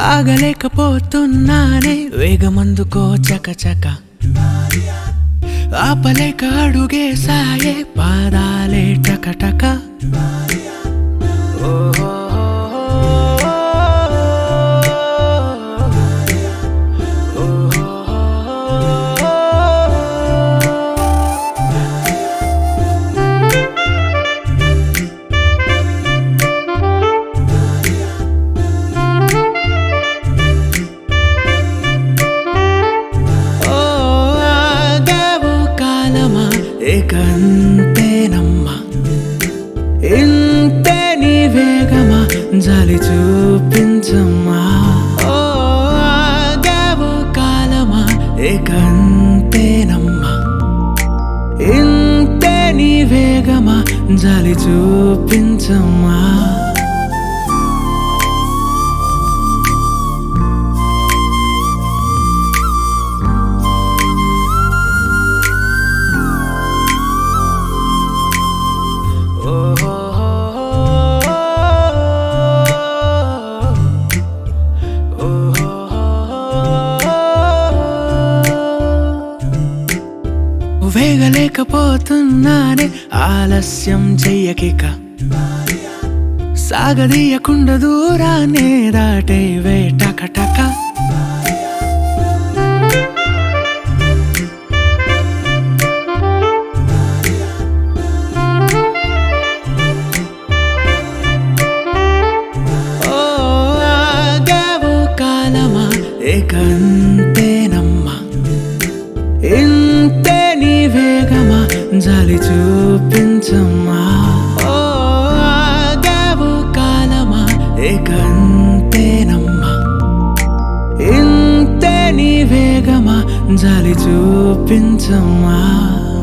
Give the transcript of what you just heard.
ఆగలేకపోతున్నానే వేగమందుకో చకచక ఆపలేక అడుగే సాయే పాదాలే టకటక ఓ ఆగావు కాలమా ఏకంతేనమ్మా ఇంతే నీ వేగమా జాలి చూపించమ్మా ఓ ఆగావు కాలమా ఏకంతేనమ్మా ఇంతే నీ వేగమా జాలి చూపించమ్మా వేగలేకపోతున్నానే ఆలస్యం చెయ్యకిక సాగదీయకుండా దూరానే దాటే వేటకటక ఓ ఆగావు కాలమా ఏకంతేనమ్మా ఇంతే నీ వేగమా జాలి చూపించమ్మా ఓ ఆగావు కాలమా ఏకంతేనమ్మా ఇంతే నీ వేగమా జాలి చూపించమ్మా